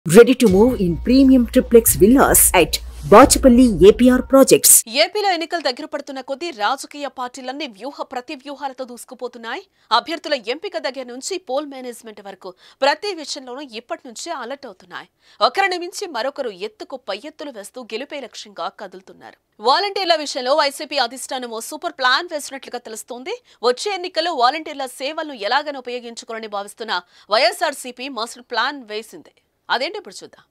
Ready to move in premium triplex villas at Bachapalli APR Projects. ఏపీలో ఎన్నికలు దగ్గర పడుతున్న కొద్దీ రాజకీయ పార్టీలన్నీ వ్యూహ ప్రతి వ్యూహాలతో దూసుకుపోతున్నాయి అభ్యర్థుల ఎంపిక దగ్గర నుంచి పోల్ మేనేజ్మెంట్ వరకు ప్రతి విషయంలోనూ ఇప్పటి నుంచే అలర్ట్ అవుతున్నాయి ఒకరిని మించి మరొకరు ఎత్తుకు పై ఎత్తులు వేస్తూ గెలిపే లక్ష్యంగా కదులుతున్నారు వాలంటీర్ల విషయంలో వైసీపీ అధిష్టానం ఓ సూపర్ ప్లాన్ వేసినట్లుగా తెలుస్తోంది వచ్చే ఎన్నికల్లో వాలంటీర్ల సేవలను ఎలాగైనా ఉపయోగించుకోవాలని భావిస్తున్న వైఎస్ఆర్సీపీ మాస్టర్ ప్లాన్ వేసింది అదేంటి ఇప్పుడు చూద్దాం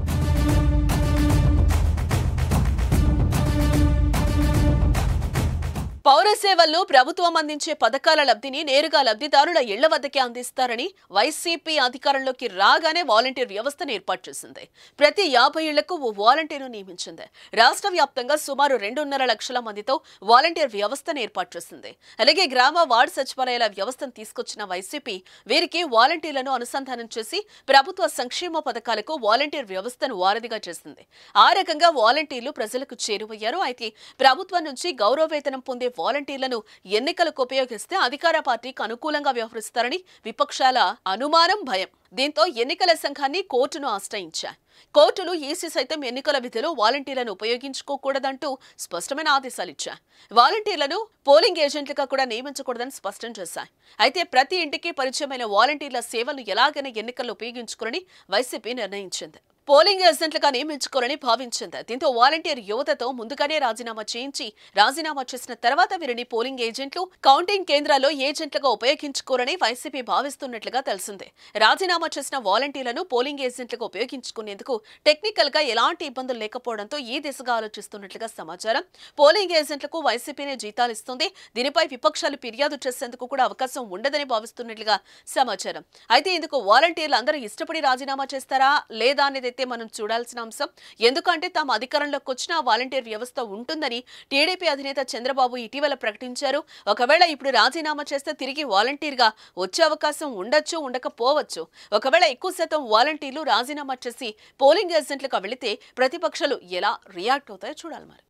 పౌర సేవల్లో ప్రభుత్వం అందించే పథకాల లబ్ధిని నేరుగా లబ్ధిదారుల ఇళ్ల వద్దకే అందిస్తారని వైసీపీ అధికారంలోకి రాగానే వాలంటీర్ వ్యవస్థను ఏర్పాటు చేసింది ప్రతి యాభై ఇళ్లకు ఓ వాలంటీర్ను నియమించింది రాష్ట్ర వ్యాప్తంగా సుమారు రెండున్నర లక్షల మందితో వాలంటీర్ వ్యవస్థను ఏర్పాటు చేసింది అలాగే గ్రామ వార్డు సచివాలయాల వ్యవస్థను తీసుకొచ్చిన వైసీపీ వీరికి వాలంటీర్లను అనుసంధానం చేసి ప్రభుత్వ సంక్షేమ పథకాలకు వాలంటీర్ వ్యవస్థను వారధిగా చేసింది ఆ రకంగా వాలంటీర్లు ప్రజలకు చేరువయ్యారు అయితే ప్రభుత్వం నుంచి గౌరవ వేతనం పొందే వాలంటీర్లను ఎన్నికలకు ఉపయోగిస్తే అధికార పార్టీకి అనుకూలంగా వ్యవహరిస్తారని విపక్షాల అనుమానం భయం దీంతో ఎన్నికల సంఘాన్ని కోర్టును ఆశ్రయించాయి కోర్టులు ఈసీ సైతం ఎన్నికల విధిలో వాలంటీర్లను ఉపయోగించుకోకూడదంటూ స్పష్టమైన ఆదేశాలు ఇచ్చాయి వాలంటీర్లను పోలింగ్ ఏజెంట్లుగా కూడా నియమించకూడదని స్పష్టం చేశాయి అయితే ప్రతి ఇంటికి పరిచయమైన వాలంటీర్ల సేవలు ఎలాగైనా ఎన్నికల్లో ఉపయోగించుకోరని వైసీపీ నిర్ణయించింది పోలింగ్ ఏజెంట్లుగా నియమించుకోవాలని భావించింది దీంతో వాలంటీర్ యువతతో ముందుగానే రాజీనామా చేయించి రాజీనామా చేసిన తర్వాత వీరిని పోలింగ్ ఏజెంట్లు కౌంటింగ్ కేంద్రాల్లో ఏజెంట్లుగా ఉపయోగించుకోరని వైసీపీ భావిస్తున్నట్లుగా తెలిసింది రాజీనామా చేసిన వాలంటీర్లను పోలింగ్ ఏజెంట్లుగా ఉపయోగించుకునేందుకు టెక్నికల్ గా ఎలాంటి ఇబ్బందులు లేకపోవడంతో ఈ దిశగా ఆలోచిస్తున్నట్లుగా సమాచారం పోలింగ్ ఏజెంట్లకు వైసీపీనే జీతాలు ఇస్తుంది దీనిపై విపక్షాలు ఫిర్యాదు చేసేందుకు కూడా అవకాశం ఉండదని భావిస్తున్నట్లుగా సమాచారం అయితే ఇందుకు వాలంటీర్లు అందరూ ఇష్టపడి రాజీనామా చేస్తారా లేదా అనేది అయితే మనం చూడాల్సిన అంశం ఎందుకంటే తాము అధికారంలోకి వచ్చిన వాలంటీర్ వ్యవస్థ ఉంటుందని టీడీపీ అధినేత చంద్రబాబు ఇటీవల ప్రకటించారు ఒకవేళ ఇప్పుడు రాజీనామా చేస్తే తిరిగి వాలంటీర్గా వచ్చే అవకాశం ఉండొచ్చు ఉండకపోవచ్చు ఒకవేళ ఎక్కువ శాతం వాలంటీర్లు రాజీనామా చేసి పోలింగ్ ఏజెంట్లుగా వెళితే ప్రతిపక్షాలు ఎలా రియాక్ట్ అవుతాయో చూడాలి మరి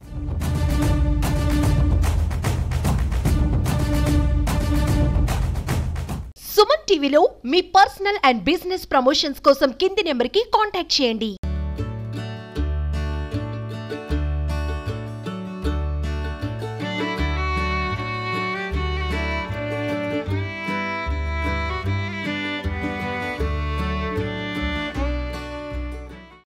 సుమన్ టీవీలో మీ పర్సనల్ అండ్ బిజినెస్ ప్రమోషన్స్ కోసం కింది నెంబర్కి కాంటాక్ట్ చేయండి